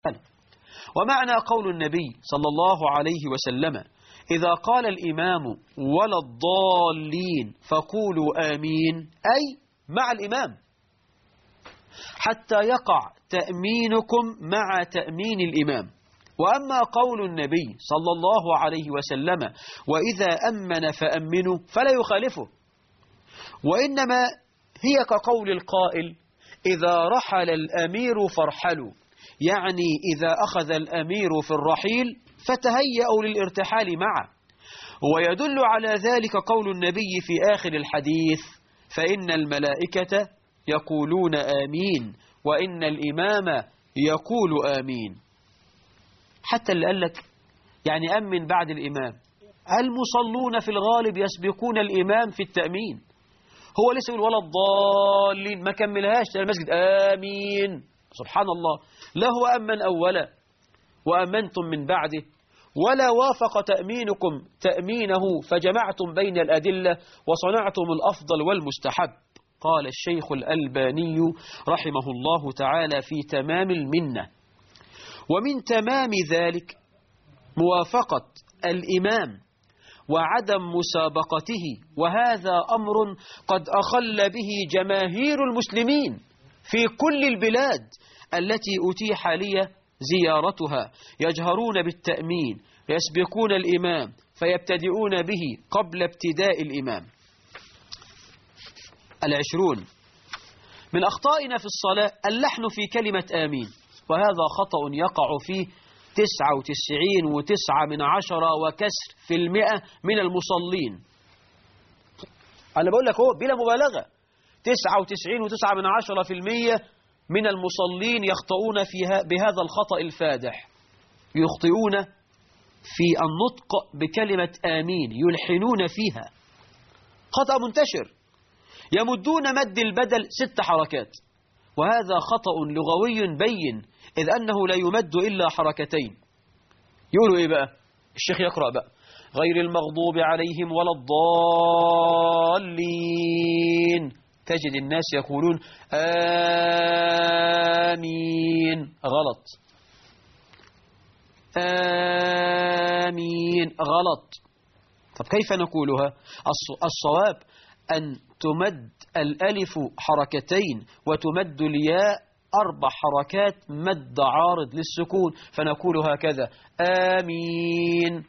ومعنى قول النبي صلى الله عليه وسلم إذا قال الإمام ولا الضالين فقولوا آمين أي مع الإمام حتى يقع تأمينكم مع تأمين الإمام وأما قول النبي صلى الله عليه وسلم وإذا أمن فأمنوا فلا يخالفه وإنما هي كقول القائل إذا رحل الأمير فارحلوا يعني إذا أخذ الأمير في الرحيل فتهيأوا للارتحال معه ويدل على ذلك قول النبي في آخر الحديث فإن الملائكة يقولون آمين وإن الإمام يقول آمين حتى اللي قال لك يعني أمن بعد الإمام المصلون في الغالب يسبقون الإمام في التأمين هو لسه يقول ولا الضالين ما كملهاش المسجد آمين سبحان الله لا هو أمن أولا وأمنتم من بعده ولا وافق تأمينكم تأمينه فجمعتم بين الأدلة وصنعتم الأفضل والمستحب قال الشيخ الألباني رحمه الله تعالى في تمام المنة ومن تمام ذلك موافقة الإمام وعدم مسابقته وهذا أمر قد أخل به جماهير المسلمين في كل البلاد التي أتيح لي زيارتها يجهرون بالتأمين يسبقون الإمام فيبتدئون به قبل ابتداء الإمام العشرون من أخطائنا في الصلاة اللحن في كلمة آمين وهذا خطأ يقع فيه تسعة وتسعين وتسعة من عشرة وكسر في المئة من المصلين أنا بقول لك هو بلا مبالغة تسعة وتسعين وتسعة من عشرة في المية من المصلين يخطئون فيها بهذا الخطأ الفادح يخطئون في النطق بكلمة آمين يلحنون فيها خطأ منتشر يمدون مد البدل ست حركات وهذا خطأ لغوي بين إذ أنه لا يمد إلا حركتين يقولوا إيه بقى الشيخ يقرأ بقى غير المغضوب عليهم ولا الضالين تجد الناس يقولون آمين غلط آمين غلط طب كيف نقولها الصواب أن تمد الألف حركتين وتمد الياء أربع حركات مد عارض للسكون فنقول هكذا آمين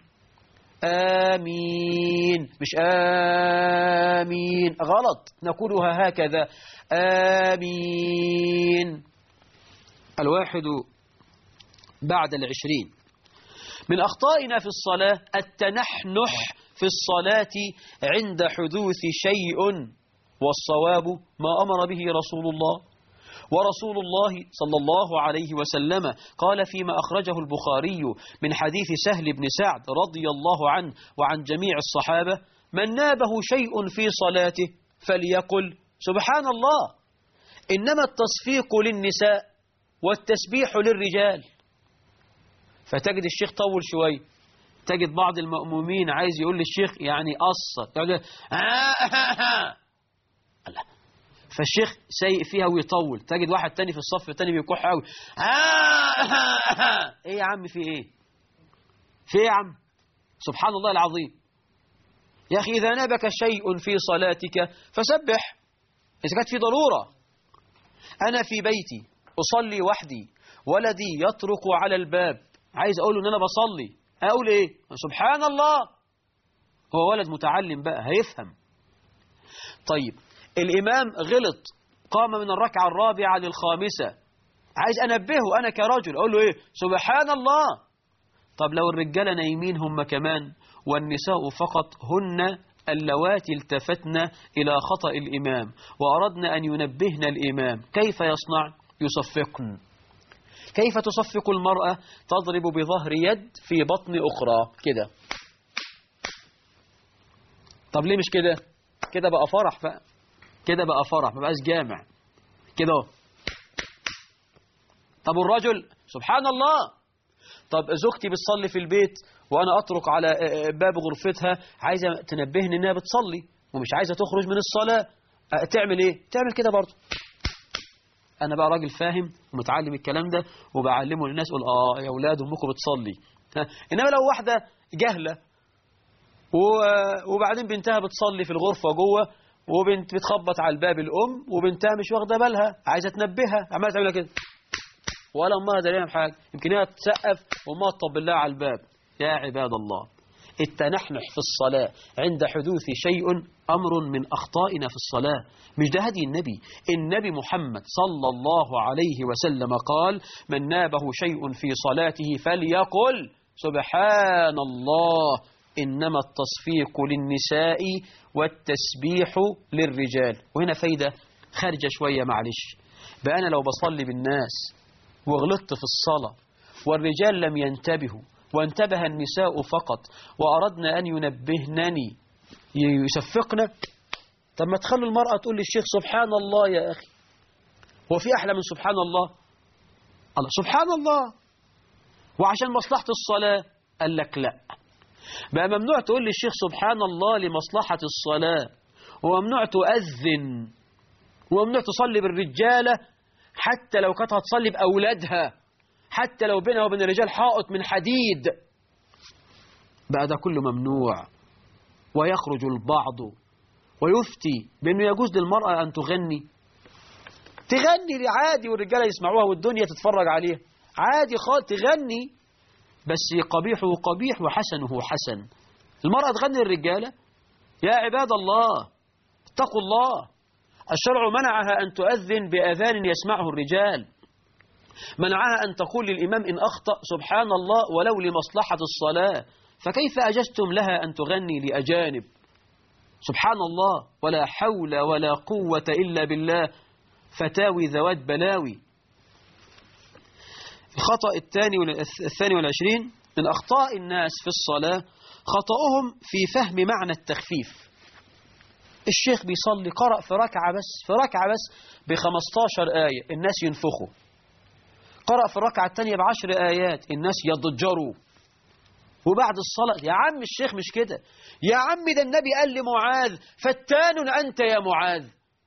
آمين مش آمين غلط نقولها هكذا آمين الواحد بعد العشرين من أخطائنا في الصلاة التنحنح في الصلاة عند حدوث شيء والصواب ما أمر به رسول الله ورسول الله صلى الله عليه وسلم قال فيما أخرجه البخاري من حديث سهل بن سعد رضي الله عنه وعن جميع الصحابة من نابه شيء في صلاته فليقل سبحان الله إنما التصفيق للنساء والتسبيح للرجال فتجد الشيخ طول شوية تجد بعض المأمومين عايز يقول للشيخ يعني قصة الله فالشيخ سيء فيها ويطول تجد واحد تاني في الصف التاني بيكح قوي ايه يا عم في ايه في ايه يا عم سبحان الله العظيم يا اخي اذا نابك شيء في صلاتك فسبح اذا كانت في ضروره انا في بيتي اصلي وحدي ولدي يطرق على الباب عايز اقول له ان انا بصلي اقول ايه سبحان الله هو ولد متعلم بقى هيفهم طيب الإمام غلط قام من الركعة الرابعة للخامسة عايز أنبهه أنا كرجل أقول له إيه سبحان الله طب لو الرجالة نايمين هم كمان والنساء فقط هن اللواتي التفتن إلى خطأ الإمام وأردنا أن ينبهن الإمام كيف يصنع يصفقن كيف تصفق المرأة تضرب بظهر يد في بطن أخرى كده طب ليه مش كده كده بقى فرح بقى كده بقى فرح ما بقاش جامع كده اهو طب الرجل سبحان الله طب زوجتي بتصلي في البيت وانا اترك على باب غرفتها عايزه تنبهني انها بتصلي ومش عايزه تخرج من الصلاه تعمل ايه تعمل كده برضه أنا بقى راجل فاهم ومتعلم الكلام ده وبعلمه للناس أقول آه يا أولاد أمكم بتصلي ها. إنما لو واحدة جهلة و- وبعدين بنتها بتصلي في الغرفة جوه وبنت بتخبط على الباب الأم وبنتها مش واخدة بالها عايزة تنبهها عمالة تعمل كده ولا أمها دليلها بحاجة يمكن هي تسقف وأمها تطبل لها على الباب يا عباد الله التنحنح في الصلاة عند حدوث شيء أمر من أخطائنا في الصلاة مش ده هدي النبي النبي محمد صلى الله عليه وسلم قال من نابه شيء في صلاته فليقل سبحان الله إنما التصفيق للنساء والتسبيح للرجال وهنا فايدة خارجة شوية معلش بقى أنا لو بصلي بالناس وغلطت في الصلاة والرجال لم ينتبهوا وانتبه النساء فقط وأردنا أن ينبهنني يسفقنا طب ما تخلوا المرأة تقول للشيخ سبحان الله يا أخي هو في أحلى من سبحان الله الله سبحان الله وعشان مصلحة الصلاة قال لك لا بقى ممنوع تقول للشيخ سبحان الله لمصلحة الصلاة وممنوع تؤذن وممنوع تصلي بالرجالة حتى لو كانت هتصلي بأولادها حتى لو بينها وبين الرجال حائط من حديد بقى ده كله ممنوع ويخرج البعض ويفتي بأنه يجوز للمرأة أن تغني تغني دي عادي والرجالة يسمعوها والدنيا تتفرج عليها عادي خالص تغني بس قبيحه قبيح وحسنه حسن المرأة تغني الرجالة يا عباد الله اتقوا الله الشرع منعها أن تؤذن بأذان يسمعه الرجال منعها أن تقول للإمام إن أخطأ سبحان الله ولو لمصلحة الصلاة فكيف أجزتم لها أن تغني لأجانب سبحان الله ولا حول ولا قوة إلا بالله فتاوي ذوات بلاوي الخطأ الثاني الثاني والعشرين من أخطاء الناس في الصلاة خطأهم في فهم معنى التخفيف الشيخ بيصلي قرأ في ركعة بس في ركعة بس ب 15 آية الناس ينفخوا قرأ في الركعة الثانية بعشر آيات الناس يضجروا وبعد الصلاة يا عم الشيخ مش كده يا عم ده النبي قال لمعاذ فتان أنت يا معاذ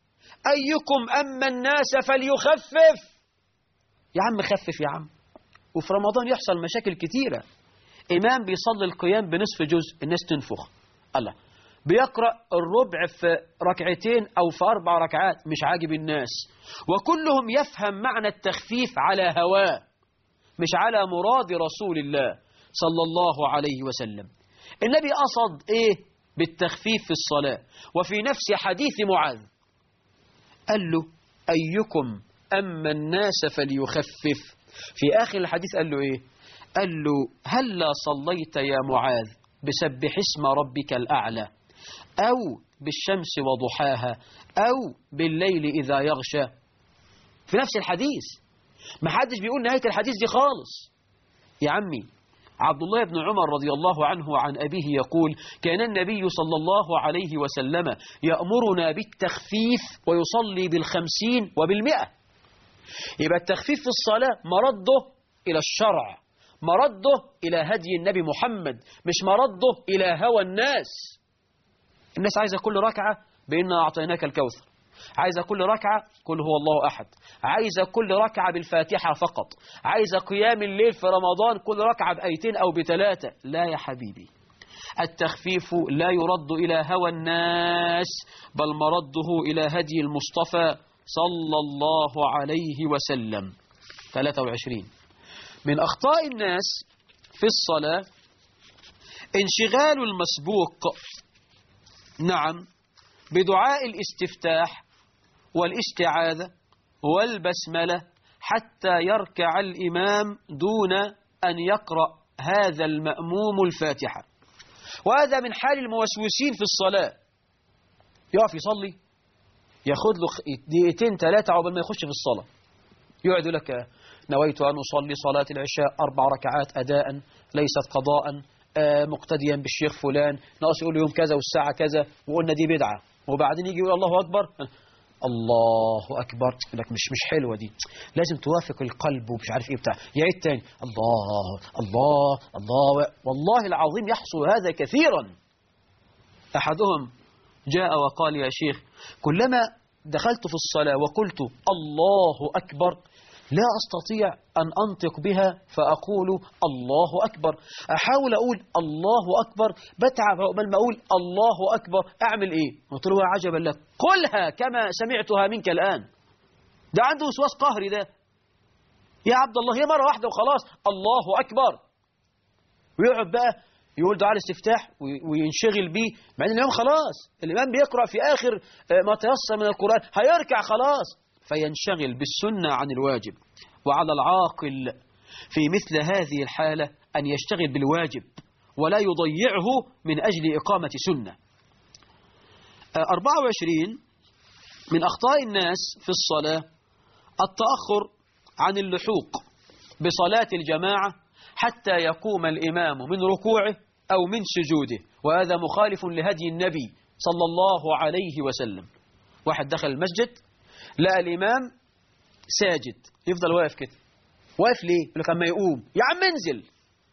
أيكم أما الناس فليخفف يا عم خفف يا عم وفي رمضان يحصل مشاكل كتيرة إمام بيصلي القيام بنصف جزء الناس تنفخ الله بيقرأ الربع في ركعتين أو في أربع ركعات مش عاجب الناس وكلهم يفهم معنى التخفيف على هواه مش على مراد رسول الله صلى الله عليه وسلم النبي قصد إيه بالتخفيف في الصلاة وفي نفس حديث معاذ قال له أيكم أما الناس فليخفف في آخر الحديث قال له إيه قال له هلا صليت يا معاذ بسبح اسم ربك الأعلى أو بالشمس وضحاها أو بالليل إذا يغشى في نفس الحديث ما حدش بيقول نهاية الحديث دي خالص يا عمي عبد الله بن عمر رضي الله عنه وعن أبيه يقول كان النبي صلى الله عليه وسلم يأمرنا بالتخفيف ويصلي بالخمسين وبالمئة يبقى التخفيف في الصلاة مرده إلى الشرع مرده إلى هدي النبي محمد مش مرده إلى هوى الناس الناس عايزة كل ركعة بإنا أعطيناك الكوثر عايزة كل ركعة قل هو الله أحد عايزة كل ركعة بالفاتحة فقط عايزة قيام الليل في رمضان كل ركعة بأيتين أو بثلاثة لا يا حبيبي التخفيف لا يرد إلى هوى الناس بل مرده إلى هدي المصطفى صلى الله عليه وسلم 23 من أخطاء الناس في الصلاة انشغال المسبوق نعم بدعاء الاستفتاح والاستعاذة والبسملة حتى يركع الإمام دون أن يقرأ هذا المأموم الفاتحة وهذا من حال الموسوسين في الصلاة يقف يصلي ياخد له دقيقتين ثلاثة عقبال ما يخش في الصلاة يقعد لك نويت أن أصلي صلاة العشاء أربع ركعات أداء ليست قضاء مقتديا بالشيخ فلان ناقص يقول يوم كذا والساعة كذا وقلنا دي بدعة وبعدين يجي يقول الله أكبر الله أكبر لك مش مش حلوة دي لازم توافق القلب ومش عارف إيه بتاع يعيد تاني الله الله الله والله العظيم يحصل هذا كثيرا أحدهم جاء وقال يا شيخ كلما دخلت في الصلاة وقلت الله أكبر لا أستطيع أن أنطق بها فأقول الله أكبر أحاول أقول الله أكبر بتعب قبل ما أقول الله أكبر أعمل إيه قلت له عجبا لك قلها كما سمعتها منك الآن ده عنده وسواس قهري ده يا عبد الله هي مرة واحدة وخلاص الله أكبر ويقعد بقى يقول دعاء الاستفتاح وينشغل بيه مع ان الامام خلاص الامام بيقرا في اخر ما تيسر من القران هيركع خلاص فينشغل بالسنه عن الواجب وعلى العاقل في مثل هذه الحاله ان يشتغل بالواجب ولا يضيعه من اجل اقامه سنه 24 من اخطاء الناس في الصلاه التاخر عن اللحوق بصلاه الجماعه حتى يقوم الإمام من ركوعه أو من سجوده وهذا مخالف لهدي النبي صلى الله عليه وسلم واحد دخل المسجد لقى الإمام ساجد يفضل واقف كده واقف ليه؟ يقول لك اما يقوم يا عم انزل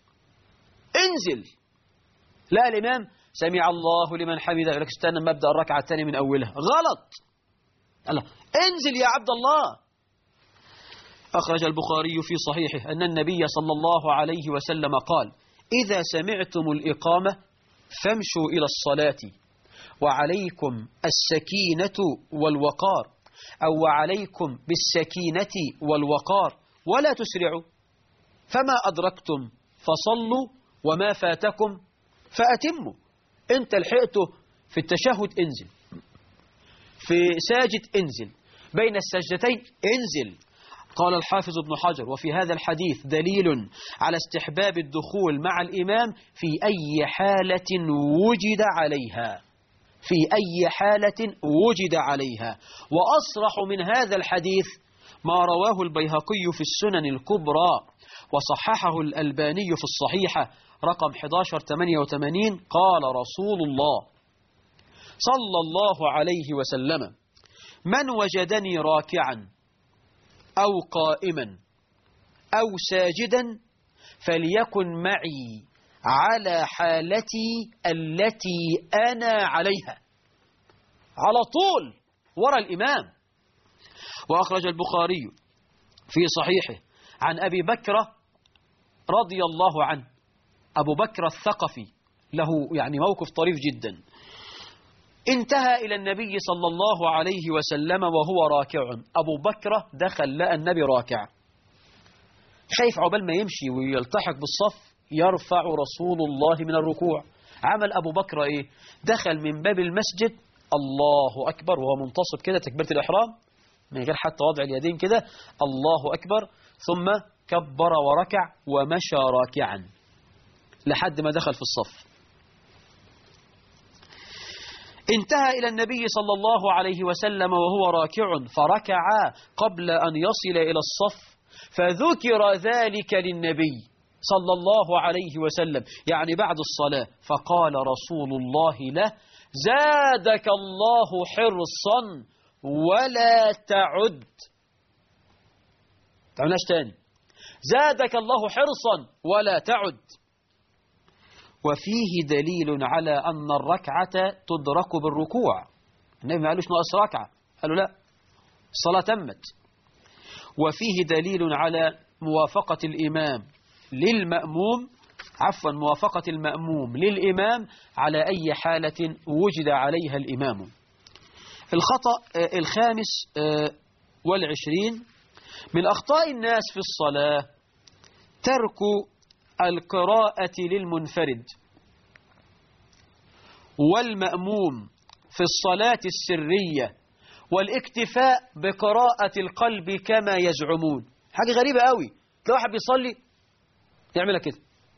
انزل لا الإمام سمع الله لمن حمده يقول لك استنى ما ابدا الركعة الثانية من أولها غلط الله انزل يا عبد الله أخرج البخاري في صحيحه أن النبي صلى الله عليه وسلم قال إذا سمعتم الإقامة فامشوا إلى الصلاة وعليكم السكينة والوقار أو وعليكم بالسكينة والوقار ولا تسرعوا فما أدركتم فصلوا وما فاتكم فأتموا أنت لحقته في التشهد انزل في ساجد انزل بين السجدتين انزل قال الحافظ ابن حجر وفي هذا الحديث دليل على استحباب الدخول مع الإمام في أي حالة وجد عليها في أي حالة وجد عليها وأصرح من هذا الحديث ما رواه البيهقي في السنن الكبرى وصححه الألباني في الصحيحة رقم 1188 قال رسول الله صلى الله عليه وسلم من وجدني راكعا أو قائما أو ساجدا فليكن معي على حالتي التي أنا عليها على طول وراء الإمام وأخرج البخاري في صحيحه عن أبي بكر رضي الله عنه أبو بكر الثقفي له يعني موقف طريف جدا انتهى إلى النبي صلى الله عليه وسلم وهو راكع أبو بكر دخل لقى النبي راكع خايف عقبال ما يمشي ويلتحق بالصف يرفع رسول الله من الركوع عمل أبو بكر إيه دخل من باب المسجد الله أكبر وهو منتصب كده تكبيرة الإحرام من غير حتى وضع اليدين كده الله أكبر ثم كبر وركع ومشى راكعا لحد ما دخل في الصف انتهى إلى النبي صلى الله عليه وسلم وهو راكع فركع قبل أن يصل إلى الصف فذكر ذلك للنبي صلى الله عليه وسلم يعني بعد الصلاة فقال رسول الله له زادك الله حرصا ولا تعد تعملناش تاني زادك الله حرصا ولا تعد وفيه دليل على أن الركعة تدرك بالركوع النبي ما قالوش ناقص ركعة قالوا لا الصلاة تمت وفيه دليل على موافقة الإمام للمأموم عفوا موافقة المأموم للإمام على أي حالة وجد عليها الإمام الخطأ الخامس والعشرين من أخطاء الناس في الصلاة ترك القراءة للمنفرد والمأموم في الصلاة السرية والاكتفاء بقراءة القلب كما يزعمون حاجة غريبة قوي تلاقي واحد بيصلي يعملها كده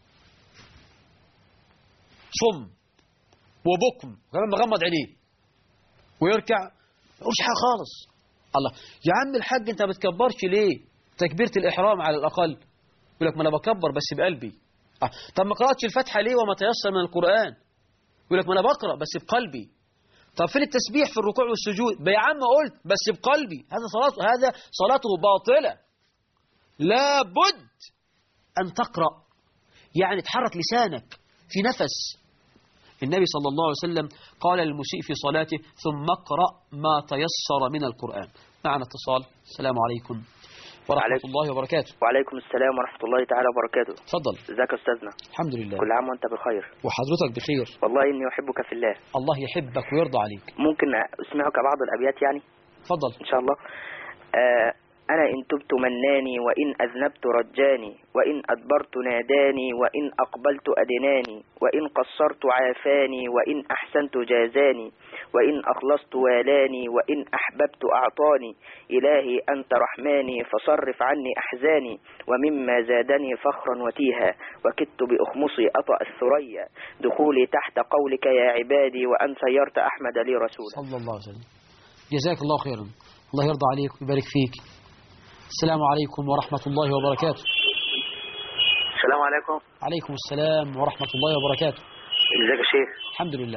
صم وبكم وكمان مغمض عينيه ويركع ما حاجة خالص الله يا عم الحاج انت ما بتكبرش ليه تكبيرة الإحرام على الأقل يقول لك ما انا بكبر بس بقلبي آه. طب ما قراتش الفاتحه ليه وما تيسر من القران يقول لك ما انا بقرا بس بقلبي طب فين التسبيح في الركوع والسجود يا عم قلت بس بقلبي هذا صلاته هذا صلاته باطله لابد ان تقرا يعني تحرك لسانك في نفس النبي صلى الله عليه وسلم قال للمسيء في صلاته ثم اقرأ ما تيسر من القرآن معنا اتصال السلام عليكم ورحمة وعليكم. الله وبركاته وعليكم السلام ورحمة الله تعالى وبركاته تفضل ازيك يا أستاذنا الحمد لله كل عام وأنت بخير وحضرتك بخير والله إني أحبك في الله الله يحبك ويرضى عليك ممكن أسمعك بعض الأبيات يعني تفضل إن شاء الله آه أنا إن تبت مناني وإن أذنبت رجاني وإن أدبرت ناداني وإن أقبلت أدناني وإن قصرت عافاني وإن أحسنت جازاني وإن أخلصت والاني وإن أحببت أعطاني إلهي أنت رحماني فصرف عني أحزاني ومما زادني فخرا وتيها وكدت بأخمصي أطأ الثريا دخولي تحت قولك يا عبادي وأن سيرت أحمد لي رسولا صلى الله عليه وسلم جزاك الله خيرا الله يرضى عليك ويبارك فيك السلام عليكم ورحمة الله وبركاته السلام عليكم عليكم السلام ورحمة الله وبركاته ازيك يا شيخ الحمد لله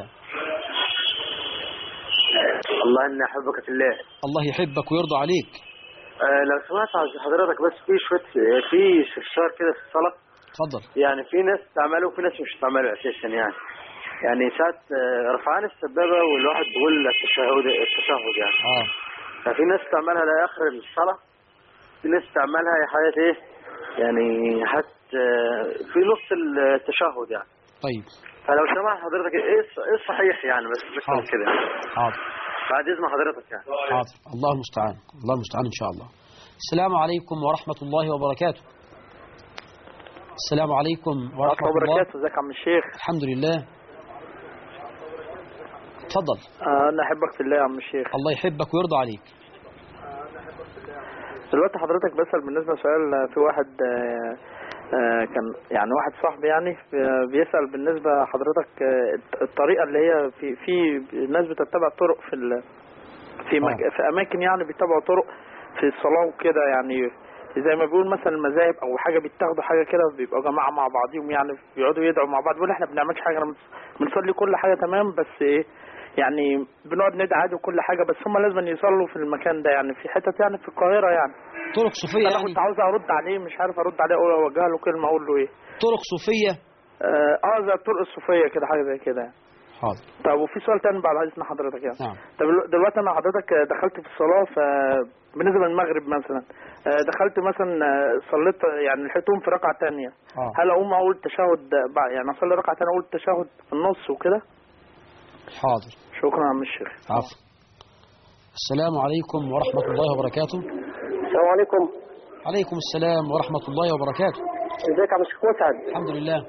الله اني احبك في الله الله يحبك ويرضى عليك آه، لو سمعت عن حضرتك بس في شوية في استفسار كده في الصلاة تفضل يعني في ناس تعمله وفي ناس مش تعمله أساسا يعني يعني ساعة آه، رفعان السبابة والواحد بيقول التشهد التشهد يعني اه ففي ناس تعملها لآخر الصلاة في ناس تعملها يا حياة إيه يعني حتى في نص التشهد يعني طيب فلو سمع حضرتك إيه الص- إيه الصحيح يعني بس مش حاضر. كده يعني حاضر بعد إذن حضرتك يعني حاضر الله المستعان الله المستعان إن شاء الله السلام عليكم ورحمة الله وبركاته السلام عليكم ورحمة الله ازيك يا عم الشيخ الحمد لله تفضل أنا أحبك في الله يا عم الشيخ الله يحبك ويرضى عليك دلوقتي حضرتك بسأل بالنسبة لسؤال في واحد آه، آه، كان يعني واحد صاحبي يعني آه، بيسأل بالنسبة حضرتك آه، الطريقة اللي هي في في ناس بتتبع طرق في ال في مك آه. في أماكن يعني بيتبعوا طرق في الصلاة وكده يعني زي ما بيقول مثلا المذاهب أو حاجة بيتاخدوا حاجة كده بيبقوا جماعة مع بعضيهم يعني بيقعدوا يدعوا مع بعض بيقول احنا بنعملش حاجة احنا بنصلي كل حاجة تمام بس ايه يعني بنقعد ندعي عادي وكل حاجة بس هم لازم يصلوا في المكان ده يعني في حتت يعني في القاهرة يعني طرق صوفية انا يعني كنت عاوز ارد عليه مش عارف ارد عليه اقول اوجه له كلمه اقول له ايه طرق صوفية اه آه، زي الطرق الصوفيه كده حاجه زي كده حاضر طب وفي سؤال تاني بعد اذن حضرتك يعني نعم طب دلو- دلوقتي انا حضرتك دخلت في الصلاه ف بالنسبه للمغرب مثلا آه، دخلت مثلا آه، صليت يعني لحقتهم في ركعه تانية اه هل اقوم اقول التشهد بعد يعني اصلي ركعه تانية اقول التشهد في النص وكده حاضر شكرا يا عم الشيخ عفو السلام عليكم ورحمة الله وبركاته السلام عليكم عليكم السلام ورحمة الله وبركاته ازيك يا عم الشيخ مسعد الحمد لله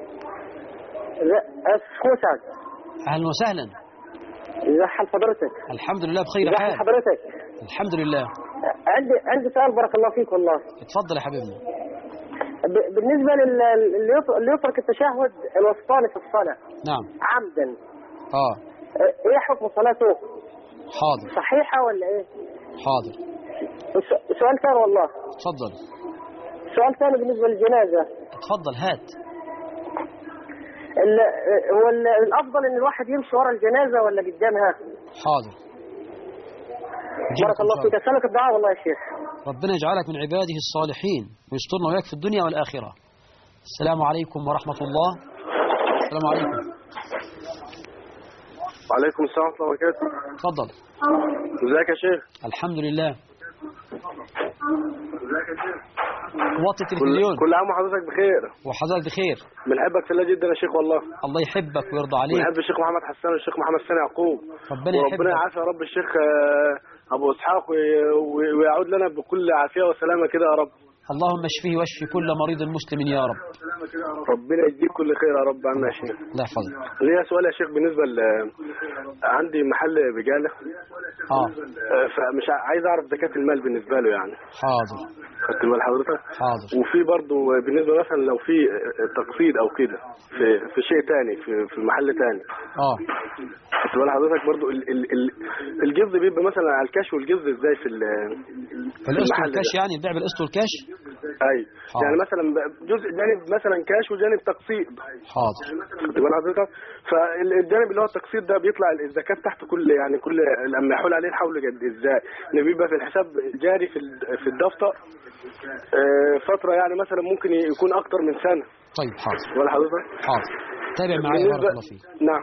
الشيخ مسعد أهلا وسهلا ازي حال حضرتك الحمد لله بخير حال حضرتك الحمد لله عندي عندي سؤال بارك الله فيك والله اتفضل يا حبيبنا ب- بالنسبة لل- اللي يط- اللي يترك التشهد الوسطاني في الصلاة نعم عمدا اه اه، ايه حكم صلاته؟ حاضر صحيحة ولا ايه؟ حاضر الس- سؤال ثاني والله اتفضل سؤال ثاني بالنسبة للجنازة اتفضل هات ال- اه، هو ال- الأفضل إن الواحد يمشي ورا الجنازة ولا قدامها؟ حاضر بارك الله فيك أسألك الدعاء والله يا شيخ ربنا يجعلك من عباده الصالحين ويسترنا وياك في الدنيا والآخرة السلام عليكم ورحمة الله السلام عليكم وعليكم السلام ورحمة الله وبركاته تفضل ازيك يا شيخ؟ الحمد لله وطي التلفزيون كل عام وحضرتك بخير وحضرتك بخير بنحبك في الله جدا يا شيخ والله الله يحبك ويرضى عليك بنحب الشيخ محمد حسان والشيخ محمد سامي يعقوب ربنا وربنا يحبك يعافي يا رب الشيخ آه، ابو اسحاق وي- وي- ويعود لنا بكل عافيه وسلامه كده يا رب اللهم اشفيه واشفي كل مريض مسلم يا رب ربنا يديك كل خير يا رب عنا يا شيخ الله يحفظك ليا سؤال يا شيخ بالنسبه ل عندي محل بجاله اه آه، فمش ع- عايز اعرف زكاه المال بالنسبه له يعني حاضر خدت بال حضرتك حاضر وفي برضه بالنسبه مثلا لو في تقسيط او كده في في شيء تاني في في محل تاني اه خدت بال حضرتك برضه ال ال ال الجز بيبقى مثلا على الكاش والجز ازاي في ال- في القسط المحل والكاش ده يعني البيع بالقسط والكاش اي حاضر. يعني مثلا ب- جزء جانب مثلا كاش وجانب تقسيط حاضر خدت بال حضرتك فالجانب اللي هو التقسيط ده بيطلع الزكاه تحته كل يعني كل لما يحول عليه الحول جد ازاي إن بيبقى في الحساب جاري في ال- في الدفتر آه، فتره يعني مثلا ممكن يكون اكتر من سنه طيب حاضر ولا حضرتك حاضر تابع معايا بارك بالنسبة- الله فيك نعم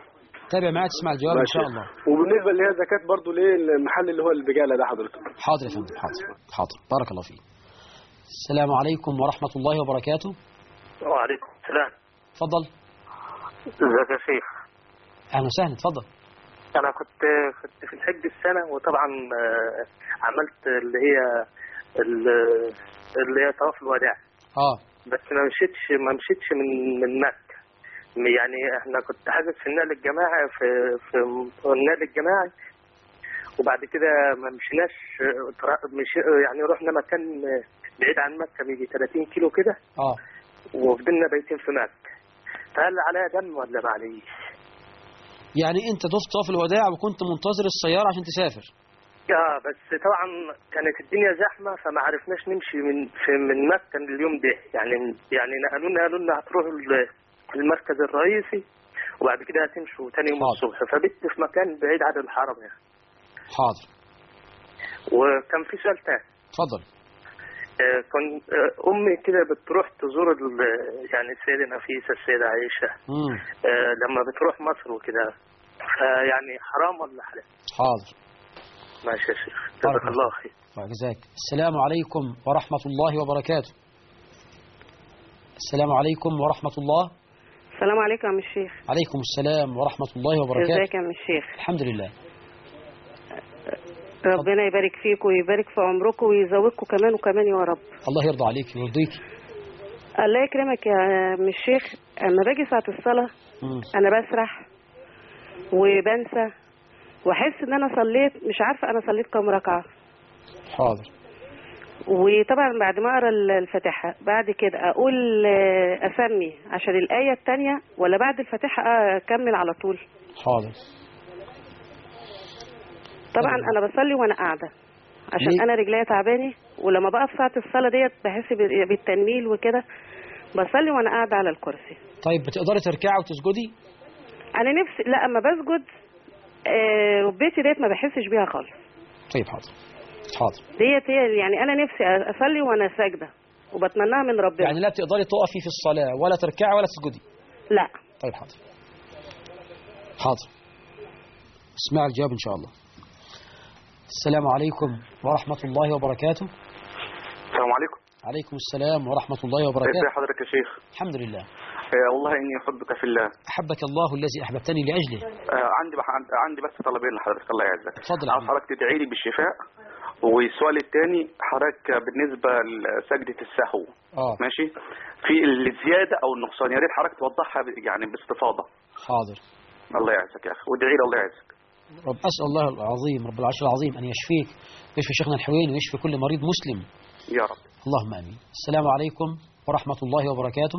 تابع معايا تسمع الجواب ان ماشي. شاء الله وبالنسبه اللي هي زكاه برضو ليه المحل اللي هو البجاله ده حضرتك حاضر يا فندم حاضر حاضر بارك الله فيك السلام عليكم ورحمة الله وبركاته وعليكم السلام اتفضل ازيك يا شيخ اهلا وسهلا اتفضل انا كنت كنت في الحج السنه وطبعا آه، عملت اللي هي ال- اللي هي طواف الوداع اه بس ما مشيتش ما مشيتش من من مكه يعني احنا كنت حاجز في النقل الجماعي في في النقل الجماعي وبعد كده ما مشيناش آه، طرا- مش يعني رحنا مكان آه، بعيد عن مكه بيجي 30 كيلو كده اه وفضلنا بايتين في مكه فهل عليها دم ولا ما عليش؟ يعني انت طفت طواف الوداع وكنت منتظر السيارة عشان تسافر اه بس طبعا كانت الدنيا زحمه فما عرفناش نمشي من في من مكه اليوم ده يعني يعني نقلونا قالوا لنا هتروحوا ال- المركز الرئيسي وبعد كده هتمشوا تاني يوم حاضر. الصبح فبت في مكان بعيد عن الحرم يعني حاضر وكان في سؤال تاني اتفضل آه، كنت آه، امي كده بتروح تزور ال- يعني السيده نفيسه السيده عائشه امم آه، لما بتروح مصر وكده فيعني حرام ولا حلال؟ حاضر ماشي يا شيخ بارك جزاك الله خير وجزاك السلام عليكم ورحمة الله وبركاته السلام عليكم ورحمة الله السلام عليكم يا عم الشيخ عليكم السلام ورحمة الله وبركاته ازيك يا عم الشيخ الحمد لله ربنا يبارك فيك ويبارك في عمركم ويزودكم كمان وكمان يا رب الله يرضى عليك ويرضيك الله يكرمك يا عم الشيخ اما باجي ساعة الصلاة مم. انا بسرح وبنسى واحس ان انا صليت مش عارفة انا صليت كام ركعة حاضر وطبعا بعد ما اقرا الفاتحة بعد كده اقول آه، اسمي عشان الآية التانية ولا بعد الفاتحة اكمل على طول حاضر طبعا انا بصلي وانا قاعده عشان ليه؟ انا رجليا تعباني ولما بقف ساعه الصلاه ديت بحس بال- بالتنميل وكده بصلي وانا قاعده على الكرسي طيب بتقدري تركعي وتسجدي انا نفسي لا اما بسجد آه، ركبتي ديت ما بحسش بيها خالص طيب حاضر حاضر ديت هي يعني انا نفسي اصلي وانا ساجده وبتمناها من ربنا يعني لا بتقدري تقفي في الصلاة ولا تركعي ولا تسجدي لا طيب حاضر حاضر اسمع الجواب إن شاء الله السلام عليكم ورحمة الله وبركاته السلام عليكم عليكم السلام ورحمة الله ازي وبركاته حضرتك يا شيخ الحمد لله آه والله اني احبك في الله أحبك الله الذي أحببتني لأجله آه عندي بح... عندي بس طلبين لحضرتك الله يعزك اتفضل يا عاوز حبيبي. حضرتك تدعي لي بالشفاء والسؤال الثاني حضرتك بالنسبه لسجده السهو آه ماشي في الزياده او النقصان يا ريت حضرتك توضحها ب- يعني باستفاضه حاضر الله يعزك يا اخي وادعي لي الله يعزك رب أسأل الله العظيم رب العرش العظيم أن يشفيك ويشفي شيخنا الحوين ويشفي كل مريض مسلم يا رب اللهم آمين السلام عليكم ورحمة الله وبركاته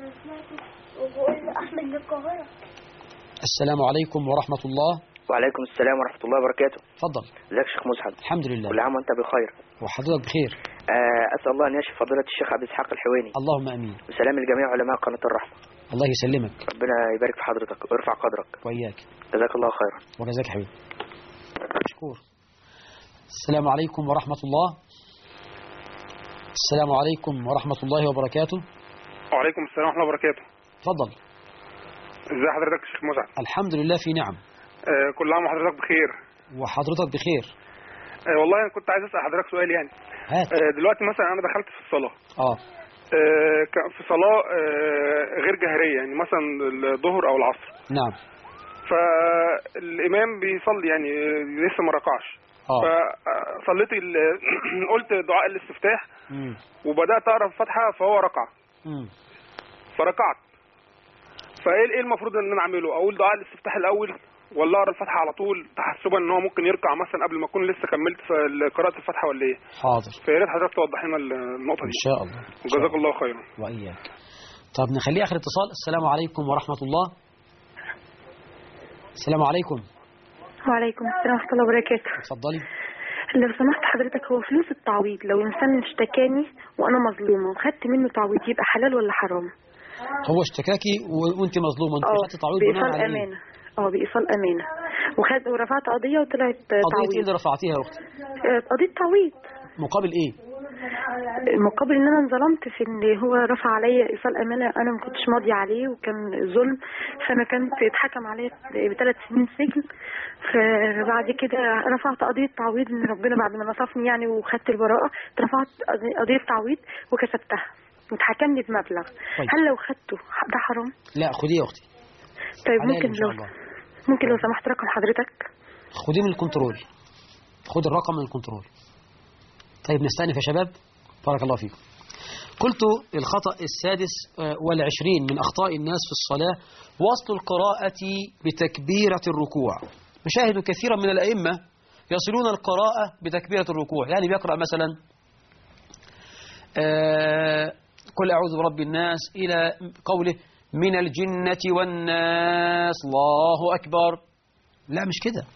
السلام عليكم ورحمة الله وعليكم السلام ورحمة الله وبركاته تفضل ازيك يا شيخ مسعد الحمد لله كل عام وانت بخير وحضرتك بخير آه، أسأل الله أن يشفي فضيلة الشيخ عبد الإسحاق الحويني اللهم امين وسلام لجميع علماء قناة الرحمة الله يسلمك ربنا يبارك في حضرتك ويرفع قدرك واياك جزاك الله خيرا وجزاك حبيبي مشكور السلام عليكم ورحمة الله السلام عليكم ورحمة الله وبركاته وعليكم السلام ورحمة الله وبركاته تفضل ازي حضرتك يا شيخ مسعد الحمد لله في نعم آه كل عام وحضرتك بخير وحضرتك بخير آه والله انا كنت عايز اسال حضرتك سؤال يعني هات آه دلوقتي مثلا انا دخلت في الصلاه اه آه ك- في صلاه آه غير جهريه يعني مثلا الظهر او العصر نعم فالامام بيصلي يعني آه، لسه ما ركعش اه فصليت ال- قلت دعاء الاستفتاح مم. وبدات اقرا الفاتحه فهو ركع مم. فركعت فايه ايه المفروض ان انا اعمله اقول دعاء الاستفتاح الاول ولا اقرا الفاتحه على طول تحسبا ان هو ممكن يركع مثلا قبل ما اكون لسه كملت في قراءه الفاتحه ولا ايه حاضر فيا ريت حضرتك توضح لنا النقطه إن دي شاء الله إن شاء وجزاك الله خيرا وإياك طب نخليه آخر اتصال السلام عليكم ورحمة الله السلام عليكم وعليكم السلام ورحمة الله وبركاته اتفضلي لو سمحت حضرتك هو فلوس التعويض لو إنسان اشتكاني وأنا مظلومة وخدت منه تعويض يبقى حلال ولا حرام؟ هو اشتكاكي و- وانت مظلومه انت اه خدت تعويض بناء بإيصال على ايه؟ أمانة اه بإيصال أمانة وخد ورفعت قضية وطلعت قضية ايه تعويض اللي رفعتيها يا اختي؟ آه، قضية تعويض مقابل ايه؟ المقابل ان انا انظلمت في ان هو رفع عليا ايصال امانه انا ما كنتش ماضيه عليه وكان ظلم فانا كنت اتحكم عليا بثلاث سنين سجن فبعد كده رفعت قضيه تعويض ان ربنا بعد ما نصفني يعني وخدت البراءه رفعت قضي- قضيه تعويض وكسبتها واتحكم لي بمبلغ طيب. هل لو خدته ده حرام؟ لا خديه يا اختي طيب عليا ممكن ان شاء لو الله ممكن لو سمحت رقم حضرتك خديه من الكنترول خد الرقم من الكنترول طيب نستأنف يا شباب بارك الله فيكم قلت الخطأ السادس آه، والعشرين من أخطاء الناس في الصلاة وصل القراءة بتكبيرة الركوع نشاهد كثيرا من الأئمة يصلون القراءة بتكبيرة الركوع يعني بيقرأ مثلا آه، قل أعوذ برب الناس إلى قوله من الجنة والناس الله أكبر لا مش كده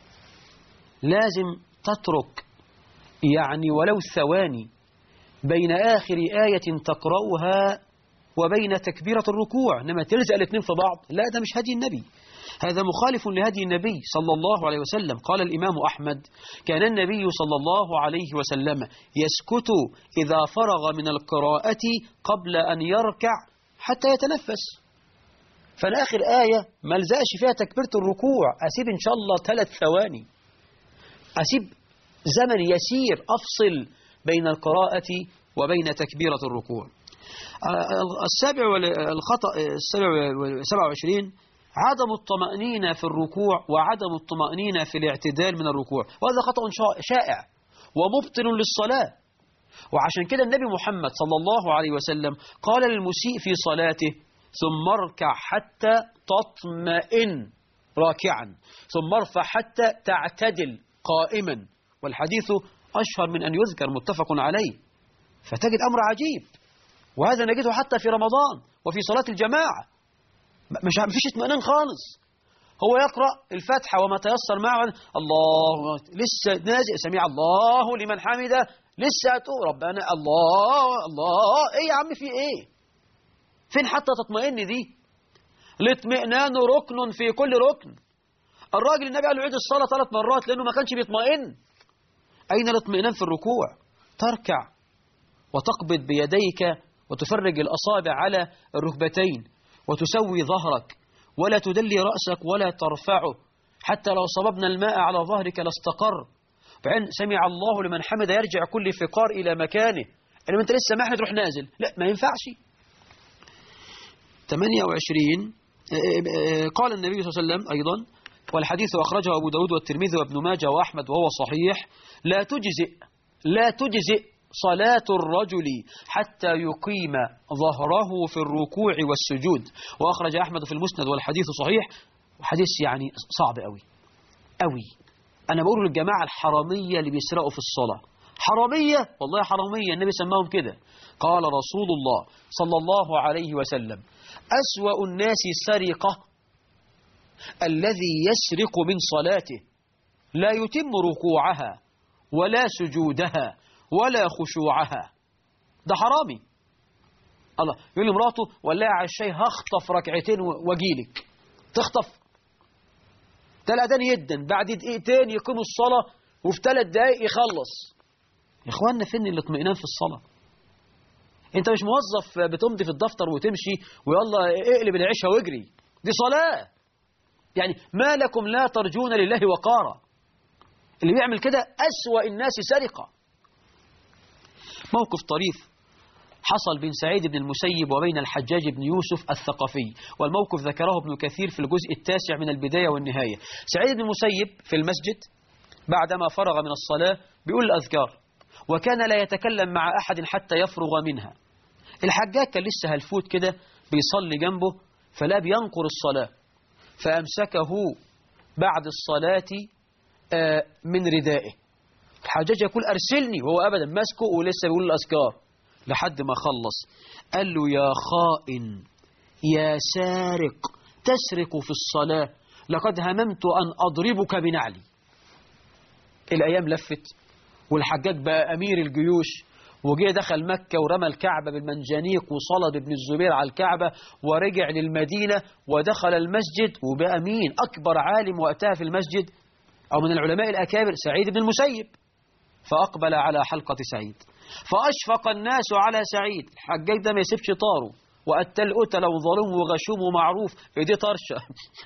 لازم تترك يعني ولو ثواني بين آخر آية تقرأها وبين تكبيرة الركوع إنما تلزق الاثنين في بعض لا ده مش هدي النبي هذا مخالف لهدي النبي صلى الله عليه وسلم قال الإمام أحمد كان النبي صلى الله عليه وسلم يسكت إذا فرغ من القراءة قبل أن يركع حتى يتنفس فأنا آخر آية ما لزقش فيها تكبيرة الركوع أسيب إن شاء الله ثلاث ثواني أسيب زمن يسير أفصل بين القراءة وبين تكبيرة الركوع آه، السابع وال- الخطأ السابع والسبع وعشرين عدم الطمأنينة في الركوع وعدم الطمأنينة في الاعتدال من الركوع وهذا خطأ شا- شائع ومبطل للصلاة وعشان كده النبي محمد صلى الله عليه وسلم قال للمسيء في صلاته ثم اركع حتى تطمئن راكعا ثم ارفع حتى تعتدل قائما والحديث أشهر من أن يذكر متفق عليه فتجد أمر عجيب وهذا نجده حتى في رمضان وفي صلاة الجماعة م- مش مفيش اطمئنان خالص هو يقرأ الفاتحة وما تيسر معه الله لسه نازل سميع الله لمن حمده لسه هتقول ربنا الله الله ايه يا عم في ايه فين حتى تطمئن دي الاطمئنان ركن في كل ركن الراجل النبي قال له عيد الصلاة ثلاث مرات لأنه ما كانش بيطمئن أين الاطمئنان في الركوع تركع وتقبض بيديك وتفرج الأصابع على الركبتين وتسوي ظهرك ولا تدلي رأسك ولا ترفعه حتى لو صببنا الماء على ظهرك لاستقر بعدين سمع الله لمن حمد يرجع كل فقار إلى مكانه إنما أنت لسه محمد روح نازل لا ما ينفعش 28 آه، آه، قال النبي صلى الله عليه وسلم أيضا والحديث أخرجه أبو داود والترمذي وابن ماجه وأحمد وهو صحيح لا تجزئ لا تجزئ صلاة الرجل حتى يقيم ظهره في الركوع والسجود وأخرج أحمد في المسند والحديث صحيح وحديث يعني صعب قوي قوي أنا بقول للجماعة الحرامية اللي بيسرقوا في الصلاة حرامية والله حرامية النبي سماهم كده قال رسول الله صلى الله عليه وسلم أسوأ الناس سرقة الذي يسرق من صلاته لا يتم ركوعها ولا سجودها ولا خشوعها ده حرامي الله يقول لمراته ولا على الشاي هخطف ركعتين و- واجيلك تخطف تلاقي اذان يدن بعد دقيقتين يقيموا الصلاة وفي ثلاث دقايق يخلص يا اخوانا فين الاطمئنان في الصلاة انت مش موظف بتمضي في الدفتر وتمشي ويلا اقلب العشاء واجري دي صلاة يعني ما لكم لا ترجون لله وقارا اللي بيعمل كده أسوأ الناس سرقة موقف طريف حصل بين سعيد بن المسيب وبين الحجاج بن يوسف الثقفي والموقف ذكره ابن كثير في الجزء التاسع من البداية والنهاية سعيد بن المسيب في المسجد بعدما فرغ من الصلاة بيقول الأذكار وكان لا يتكلم مع أحد حتى يفرغ منها الحجاج كان لسه هلفوت كده بيصلي جنبه فلا بينقر الصلاة فأمسكه بعد الصلاة آه، من ردائه الحجاج يقول أرسلني وهو أبدا ماسكه ولسه بيقول الأذكار لحد ما خلص قال له يا خائن يا سارق تسرق في الصلاة لقد هممت أن أضربك بنعلي الأيام لفت والحجاج بقى أمير الجيوش وجه دخل مكة ورمى الكعبة بالمنجنيق وصلب ابن الزبير على الكعبة ورجع للمدينة ودخل المسجد وبقى مين أكبر عالم وقتها في المسجد أو من العلماء الأكابر سعيد بن المسيب فأقبل على حلقة سعيد فأشفق الناس على سعيد الحجاج ده ما يسيبش طاره وقتل قتل وظلم وغشوم ومعروف ايديه طرشه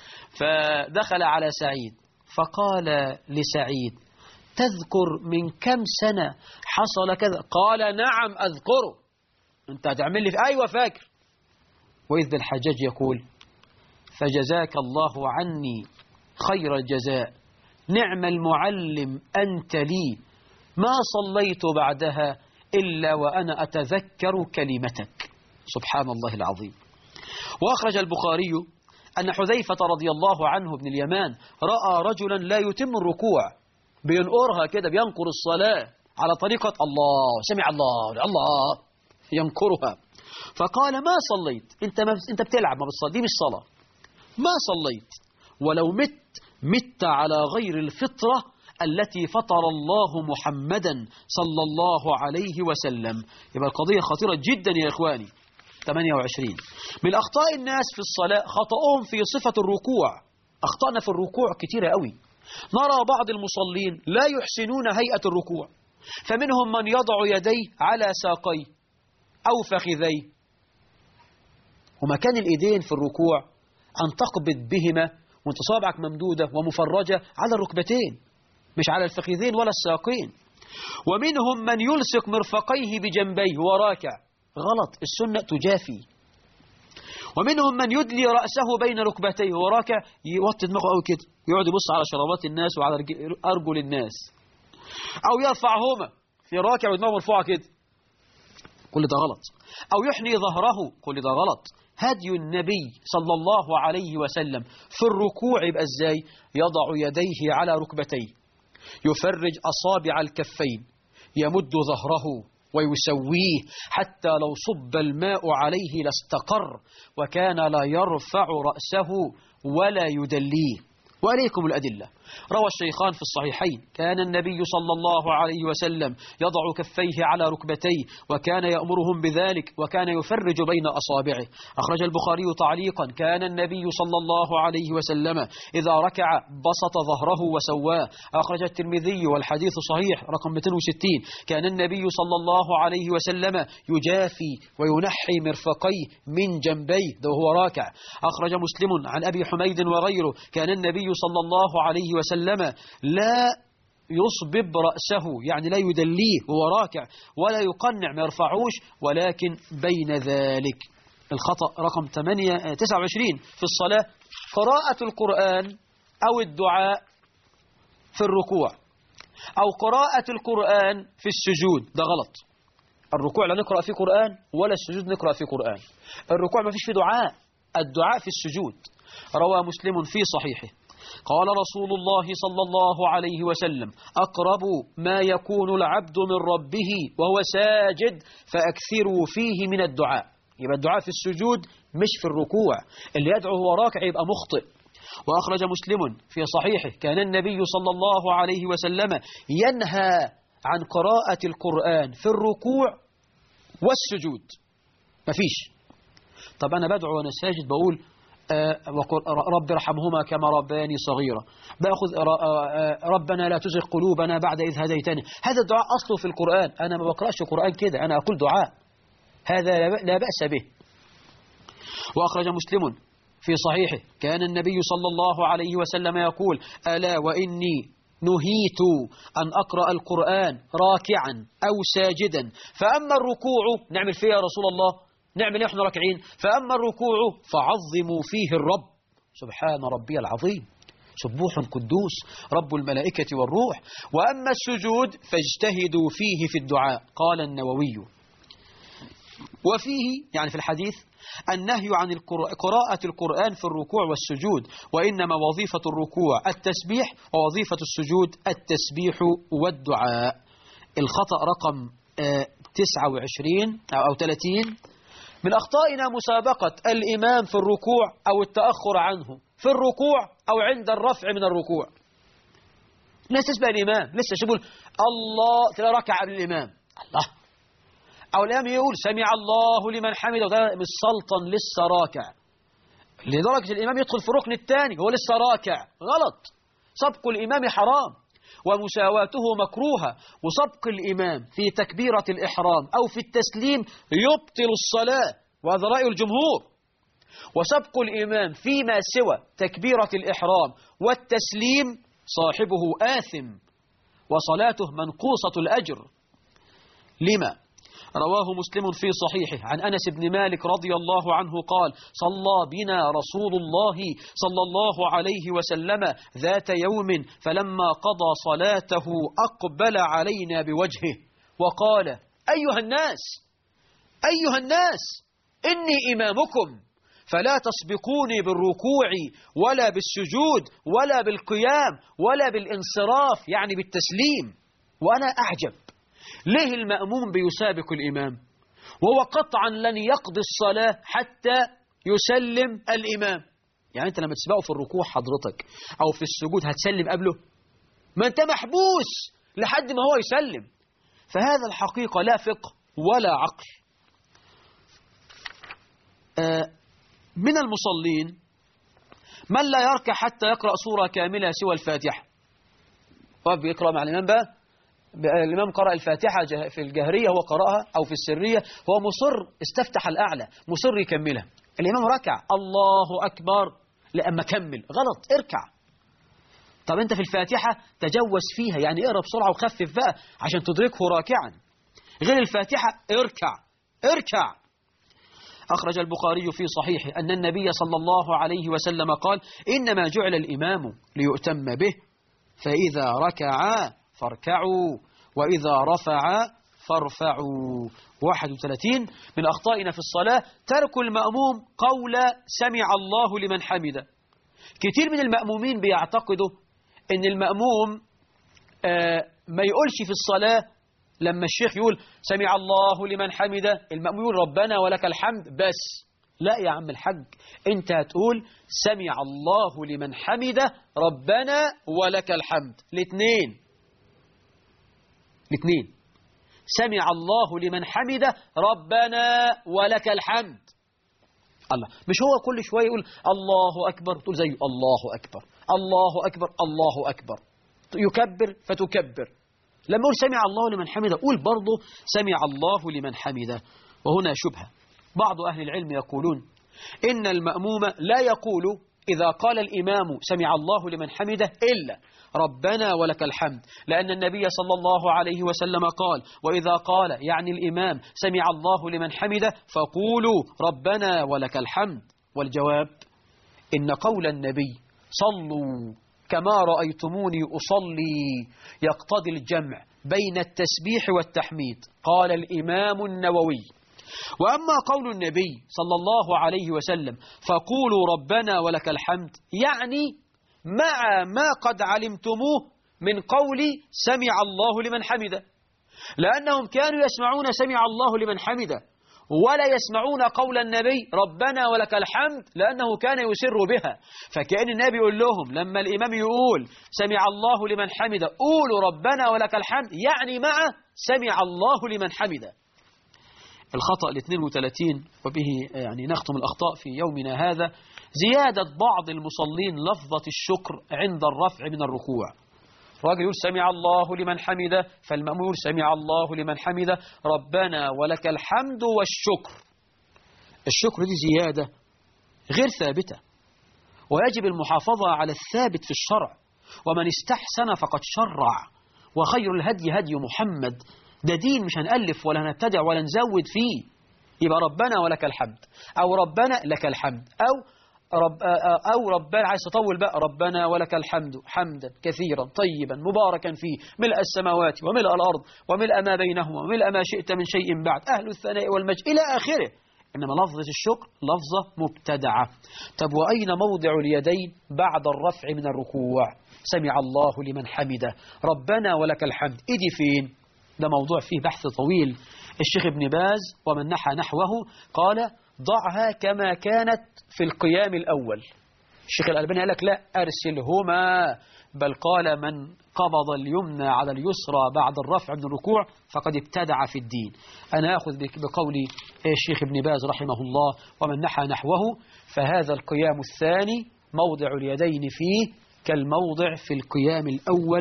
فدخل على سعيد فقال لسعيد تذكر من كم سنة حصل كذا قال نعم أذكره أنت هتعمل لي في أيوة فاكر وإذ بالحجاج يقول فجزاك الله عني خير الجزاء نعم المعلم أنت لي ما صليت بعدها إلا وأنا أتذكر كلمتك سبحان الله العظيم وأخرج البخاري أن حذيفة رضي الله عنه بن اليمان رأى رجلا لا يتم الركوع بينقرها كده بينقر الصلاة على طريقة الله سمع الله الله ينقرها فقال ما صليت انت ما انت بتلعب ما بتصلي دي مش صلاة ما صليت ولو مت مت على غير الفطرة التي فطر الله محمدا صلى الله عليه وسلم يبقى القضية خطيرة جدا يا إخواني 28 من أخطاء الناس في الصلاة خطأهم في صفة الركوع أخطأنا في الركوع كتيرة قوي نرى بعض المصلين لا يحسنون هيئة الركوع فمنهم من يضع يديه على ساقيه أو فخذيه ومكان الإيدين في الركوع أن تقبض بهما وانت صابعك ممدودة ومفرجة على الركبتين مش على الفخذين ولا الساقين ومنهم من يلصق مرفقيه بجنبيه وراكع غلط السنة تجافي ومنهم من يدلي رأسه بين ركبتيه وراكع يوطي دماغه قوي كده يقعد يبص على شرابات الناس وعلى أرجل الناس أو يرفعهما في راكع ودماغه مرفوعة كده كل ده غلط أو يحني ظهره كل ده غلط هدي النبي صلى الله عليه وسلم في الركوع يبقى ازاي يضع يديه على ركبتيه يفرج أصابع الكفين يمد ظهره ويسويه حتى لو صب الماء عليه لاستقر وكان لا يرفع رأسه ولا يدليه وعليكم الأدلة روى الشيخان في الصحيحين كان النبي صلى الله عليه وسلم يضع كفيه على ركبتيه وكان يأمرهم بذلك وكان يفرج بين أصابعه أخرج البخاري تعليقا كان النبي صلى الله عليه وسلم إذا ركع بسط ظهره وسواه أخرج الترمذي والحديث صحيح رقم 260 كان النبي صلى الله عليه وسلم يجافي وينحي مرفقيه من جنبيه ده وهو راكع أخرج مسلم عن أبي حميد وغيره كان النبي صلى الله عليه وسلم لا يصبب رأسه يعني لا يدليه وهو راكع ولا يقنع ما يرفعوش ولكن بين ذلك الخطأ رقم 8 29 في الصلاة قراءة القرآن أو الدعاء في الركوع أو قراءة القرآن في السجود ده غلط الركوع لا نقرأ فيه قرآن ولا السجود نقرأ فيه قرآن الركوع ما فيش فيه دعاء الدعاء في السجود روى مسلم في صحيحه قال رسول الله صلى الله عليه وسلم أقرب ما يكون العبد من ربه وهو ساجد فأكثروا فيه من الدعاء يبقى الدعاء في السجود مش في الركوع اللي يدعو هو راكع يبقى مخطئ وأخرج مسلم في صحيحه كان النبي صلى الله عليه وسلم ينهى عن قراءة القرآن في الركوع والسجود مفيش طب أنا بدعو وأنا ساجد بقول رب ارحمهما كما ربياني صغيرا باخذ ربنا لا تزغ قلوبنا بعد إذ هديتنا هذا الدعاء أصله في القرآن أنا ما بقرأش القرآن كده أنا أقول دعاء هذا لا بأس به وأخرج مسلم في صحيحه كان النبي صلى الله عليه وسلم يقول ألا وإني نهيت أن أقرأ القرآن راكعا أو ساجدا فأما الركوع نعمل فيه يا رسول الله نعمل احنا راكعين فأما الركوع فعظموا فيه الرب سبحان ربي العظيم سبوح قدوس رب الملائكة والروح وأما السجود فاجتهدوا فيه في الدعاء قال النووي وفيه يعني في الحديث النهي عن قراءة القرآن في الركوع والسجود وإنما وظيفة الركوع التسبيح ووظيفة السجود التسبيح والدعاء الخطأ رقم 29 أو 30 من أخطائنا مسابقة الإمام في الركوع أو التأخر عنه في الركوع أو عند الرفع من الركوع الناس تسبق الإمام لسه يقول الله تلا ركع قبل الإمام الله أو الإمام يقول سمع الله لمن حمده وده مش سلطن لسه راكع لدرجة الإمام يدخل في الركن الثاني هو لسه راكع غلط سبق الإمام حرام ومساواته مكروهة وسبق الإمام في تكبيرة الإحرام أو في التسليم يبطل الصلاة وهذا رأي الجمهور وسبق الإمام فيما سوى تكبيرة الإحرام والتسليم صاحبه آثم وصلاته منقوصة الأجر لما رواه مسلم في صحيحه عن أنس بن مالك رضي الله عنه قال صلى بنا رسول الله صلى الله عليه وسلم ذات يوم فلما قضى صلاته أقبل علينا بوجهه وقال أيها الناس أيها الناس إني إمامكم فلا تسبقوني بالركوع ولا بالسجود ولا بالقيام ولا بالانصراف يعني بالتسليم وأنا أعجب ليه المأموم بيسابق الإمام وهو قطعا لن يقضي الصلاة حتى يسلم الإمام يعني أنت لما تسبقه في الركوع حضرتك أو في السجود هتسلم قبله ما أنت محبوس لحد ما هو يسلم فهذا الحقيقة لا فقه ولا عقل آه من المصلين من لا يركع حتى يقرأ سورة كاملة سوى الفاتحة طب بيقرأ مع الإمام بقى الإمام قرأ الفاتحة في الجهرية هو قرأها أو في السرية هو مصر استفتح الأعلى مصر يكملها الإمام ركع الله أكبر لأما كمل غلط اركع طب أنت في الفاتحة تجوز فيها يعني اقرأ بسرعة وخفف بقى عشان تدركه راكعا غير الفاتحة اركع اركع أخرج البخاري في صحيحه أن النبي صلى الله عليه وسلم قال إنما جعل الإمام ليؤتم به فإذا ركع فاركعوا وإذا رفع فارفعوا 31 من أخطائنا في الصلاة ترك المأموم قول سمع الله لمن حمده كتير من المأمومين بيعتقدوا أن المأموم آه ما يقولش في الصلاة لما الشيخ يقول سمع الله لمن حمده المأموم يقول ربنا ولك الحمد بس لا يا عم الحج انت هتقول سمع الله لمن حمده ربنا ولك الحمد الاثنين الاثنين سمع الله لمن حمده ربنا ولك الحمد الله مش هو كل شوية يقول الله أكبر تقول زيه الله أكبر الله أكبر الله أكبر يكبر فتكبر لما يقول سمع الله لمن حمده قول برضه سمع الله لمن حمده وهنا شبهة بعض أهل العلم يقولون إن المأموم لا يقول إذا قال الإمام سمع الله لمن حمده إلا ربنا ولك الحمد لأن النبي صلى الله عليه وسلم قال وإذا قال يعني الإمام سمع الله لمن حمده فقولوا ربنا ولك الحمد والجواب إن قول النبي صلوا كما رأيتموني أصلي يقتضي الجمع بين التسبيح والتحميد قال الإمام النووي وأما قول النبي صلى الله عليه وسلم فقولوا ربنا ولك الحمد يعني مع ما قد علمتموه من قول سمع الله لمن حمده لأنهم كانوا يسمعون سمع الله لمن حمده ولا يسمعون قول النبي ربنا ولك الحمد لأنه كان يسر بها فكأن النبي يقول لهم لما الإمام يقول سمع الله لمن حمده قولوا ربنا ولك الحمد يعني مع سمع الله لمن حمده الخطأ ال 32 وبه يعني نختم الأخطاء في يومنا هذا زيادة بعض المصلين لفظة الشكر عند الرفع من الركوع راجل يقول سمع الله لمن حمده فالمأمور سمع الله لمن حمده ربنا ولك الحمد والشكر الشكر دي زيادة غير ثابتة ويجب المحافظة على الثابت في الشرع ومن استحسن فقد شرع وخير الهدي هدي محمد ده دين مش هنألف ولا هنبتدع ولا نزود فيه يبقى ربنا ولك الحمد أو ربنا لك الحمد أو رب أو ربنا عايز تطول بقى ربنا ولك الحمد حمدا كثيرا طيبا مباركا فيه ملء السماوات وملء الأرض وملء ما بينهما وملء ما شئت من شيء بعد أهل الثناء والمجد إلى آخره إنما لفظة الشكر لفظة مبتدعة طب وأين موضع اليدين بعد الرفع من الركوع سمع الله لمن حمده ربنا ولك الحمد إيدي فين ده موضوع فيه بحث طويل الشيخ ابن باز ومن نحى نحوه قال ضعها كما كانت في القيام الأول الشيخ الألباني قال لك لا أرسلهما بل قال من قبض اليمنى على اليسرى بعد الرفع من الركوع فقد ابتدع في الدين أنا أخذ بقول الشيخ ابن باز رحمه الله ومن نحى نحوه فهذا القيام الثاني موضع اليدين فيه كالموضع في القيام الأول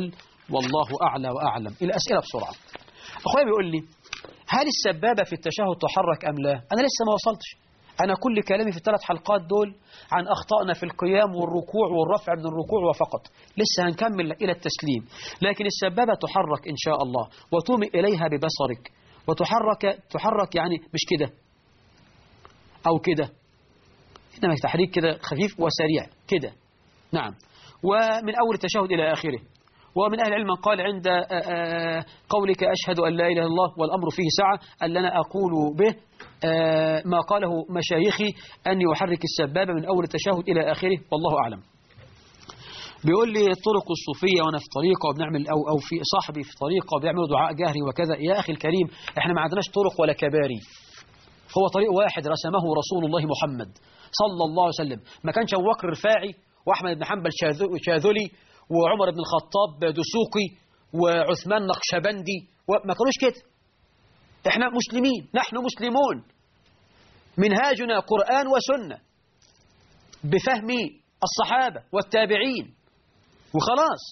والله أعلى وأعلم الأسئلة بسرعة أخويا بيقول لي هل السبابة في التشهد تحرك أم لا أنا لسه ما وصلتش أنا كل كلامي في الثلاث حلقات دول عن أخطائنا في القيام والركوع والرفع من الركوع وفقط لسه هنكمل إلى التسليم لكن السبابة تحرك إن شاء الله وتومي إليها ببصرك وتحرك تحرك يعني مش كده أو كده إنما تحريك كده خفيف وسريع كده نعم ومن أول التشهد إلى آخره ومن أهل العلم من قال عند آه، آه، قولك أشهد أن لا إله إلا الله والأمر فيه سعة أن لنا أقول به آه، ما قاله مشايخي أني أحرك السبابة من أول التشهد إلى آخره والله أعلم بيقول لي الطرق الصوفية وأنا في طريقة وبنعمل أو أو في صاحبي في طريقة وبيعملوا دعاء جهري وكذا يا أخي الكريم إحنا ما عندناش طرق ولا كباري هو طريق واحد رسمه رسول الله محمد صلى الله عليه وسلم ما كانش أبو بكر الرفاعي وأحمد بن حنبل شاذ- شاذلي وعمر بن الخطاب دسوقي وعثمان نقشبندي وما كانوش كده احنا مسلمين نحن مسلمون منهاجنا قرآن وسنة بفهم الصحابة والتابعين وخلاص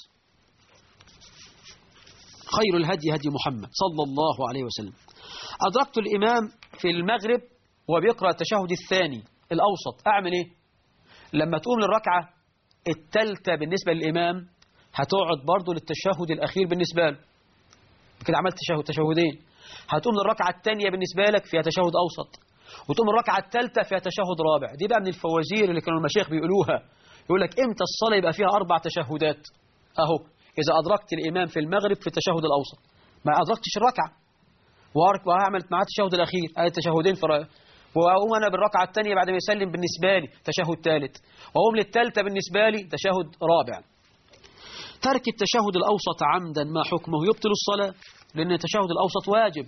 خير الهدي هدي محمد صلى الله عليه وسلم أدركت الإمام في المغرب وبيقرأ التشهد الثاني الأوسط أعمل إيه لما تقوم للركعة التالتة بالنسبة للإمام هتقعد برضو للتشهد الأخير بالنسبة له كده عملت تشهد تشهدين هتقوم للركعة الثانية بالنسبة لك فيها تشهد أوسط وتقوم الركعة الثالثة فيها تشهد رابع دي بقى من الفوازير اللي كانوا المشايخ بيقولوها يقول لك امتى الصلاة يبقى فيها أربع تشهدات أهو إذا أدركت الإمام في المغرب في التشهد الأوسط ما أدركتش الركعة وأرك- وهعمل معاه التشهد الأخير أي تشهدين في رأي. وأقوم أنا بالركعة الثانية بعد ما يسلم بالنسبة لي تشهد ثالث وأقوم للثالثة بالنسبة لي تشهد رابع ترك التشهد الأوسط عمدا ما حكمه يبطل الصلاة لأن التشهد الأوسط واجب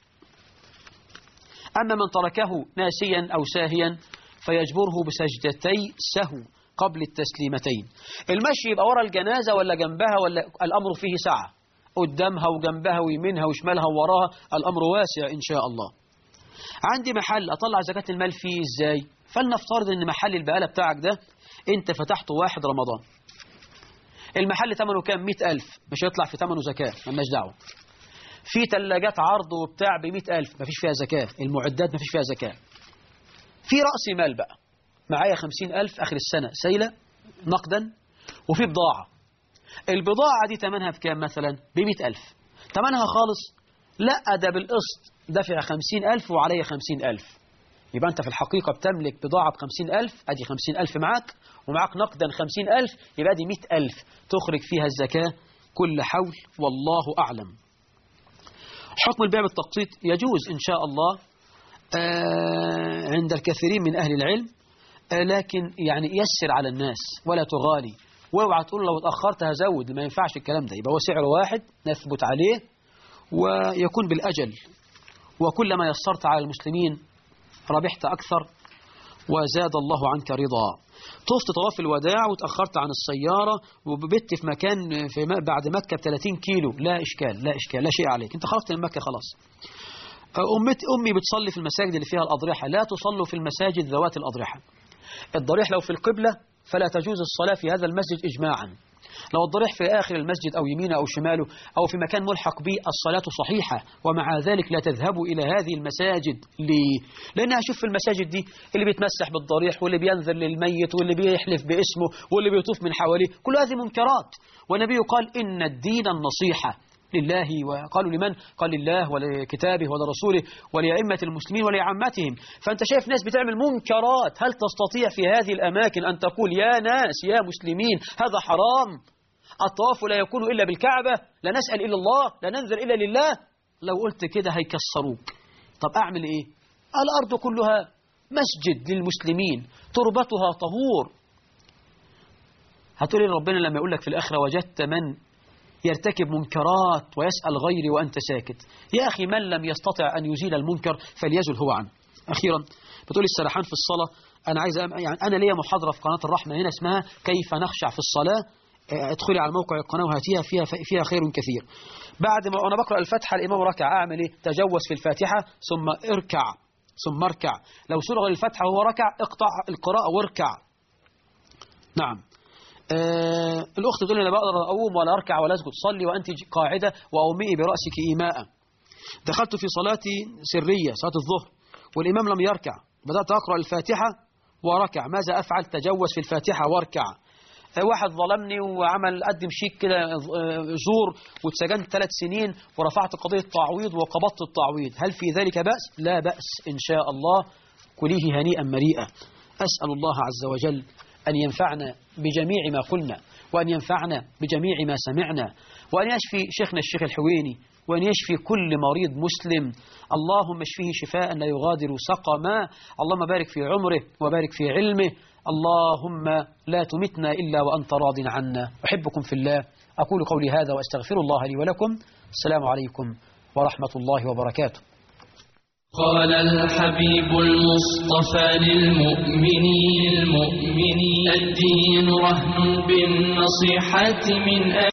أما من تركه ناسيا أو ساهيا فيجبره بسجدتي سهو قبل التسليمتين المشي يبقى ورا الجنازة ولا جنبها ولا الأمر فيه سعة قدامها وجنبها ويمينها وشمالها ووراها الأمر واسع إن شاء الله عندي محل أطلع زكاة المال فيه إزاي فلنفترض أن محل البقالة بتاعك ده أنت فتحته واحد رمضان المحل ثمنه كام مئة ألف مش هيطلع في ثمنه زكاة مالناش دعوة في ثلاجات عرض وبتاع بمئة ألف مفيش فيها زكاة المعدات مفيش فيها زكاة في رأس مال بقى معايا خمسين ألف آخر السنة سيلة نقدا وفي بضاعة البضاعة دي تمنها بكام مثلا بمئة ألف تمنها خالص لا ده بالقسط دافع خمسين ألف وعليه خمسين ألف يبقى أنت في الحقيقة بتملك بضاعة بخمسين ألف أدي خمسين ألف معاك ومعاك نقدا خمسين ألف يبقى دي مئة ألف تخرج فيها الزكاة كل حول والله أعلم حكم البيع بالتقسيط يجوز إن شاء الله آه، عند الكثيرين من أهل العلم آه، لكن يعني يسر على الناس ولا تغالي واوعى تقول لو اتأخرت هزود ما ينفعش الكلام ده يبقى هو سعر واحد نثبت عليه ويكون بالأجل وكلما يسرت على المسلمين ربحت أكثر وزاد الله عنك رضا طفت طواف الوداع وتأخرت عن السيارة وبت في مكان في م- بعد مكة ب 30 كيلو لا إشكال لا إشكال لا شيء عليك أنت خرجت من مكة خلاص أمت أمي بتصلي في المساجد اللي فيها الأضرحة لا تصلوا في المساجد ذوات الأضرحة الضريح لو في القبلة فلا تجوز الصلاة في هذا المسجد إجماعا لو الضريح في آخر المسجد أو يمينه أو شماله أو في مكان ملحق به الصلاة صحيحة ومع ذلك لا تذهبوا إلى هذه المساجد ليه؟ لأنها شوف في المساجد دي اللي بيتمسح بالضريح واللي بينذر للميت واللي بيحلف باسمه واللي بيطوف من حواليه كل هذه منكرات والنبي قال إن الدين النصيحة لله وقالوا لمن قال لله ولكتابه ولرسوله ولأئمة المسلمين ولعامتهم فأنت شايف ناس بتعمل منكرات هل تستطيع في هذه الأماكن أن تقول يا ناس يا مسلمين هذا حرام الطواف لا يكون إلا بالكعبة لا نسأل إلا الله لا ننذر إلا لله لو قلت كده هيكسروك طب أعمل إيه الأرض كلها مسجد للمسلمين تربتها طهور هتقول لي ربنا لما يقول لك في الآخرة وجدت من يرتكب منكرات ويسأل غيري وأنت ساكت يا أخي من لم يستطع أن يزيل المنكر فليزل هو عنه أخيرا بتقول السرحان في الصلاة أنا عايز أم... يعني أنا ليا محاضرة في قناة الرحمة هنا اسمها كيف نخشع في الصلاة اه، ادخلي على موقع القناة وهاتيها فيها فيها خير كثير بعد ما أنا بقرأ الفاتحة الإمام ركع أعمل إيه تجوز في الفاتحة ثم اركع ثم اركع لو سرغ الفاتحة وهو ركع اقطع القراءة واركع نعم آه الأخت تقول لي أنا بقدر أقوم ولا أركع ولا أسجد صلي وأنت قاعدة وأومئي برأسك إيماء دخلت في صلاتي سرية صلاة الظهر والإمام لم يركع بدأت أقرأ الفاتحة وركع ماذا أفعل تجوز في الفاتحة واركع واحد ظلمني وعمل قدم شيك كده زور واتسجنت ثلاث سنين ورفعت قضية تعويض وقبضت التعويض هل في ذلك بأس؟ لا بأس إن شاء الله كليه هنيئا مريئا أسأل الله عز وجل أن ينفعنا بجميع ما قلنا وأن ينفعنا بجميع ما سمعنا وأن يشفي شيخنا الشيخ الحويني وأن يشفي كل مريض مسلم اللهم اشفيه شفاء لا يغادر سقما اللهم بارك في عمره وبارك في علمه اللهم لا تمتنا إلا وأنت راض عنا أحبكم في الله أقول قولي هذا وأستغفر الله لي ولكم السلام عليكم ورحمة الله وبركاته قال الحبيب المصطفى للمؤمنين المؤمنين الدين رهن بالنصيحة من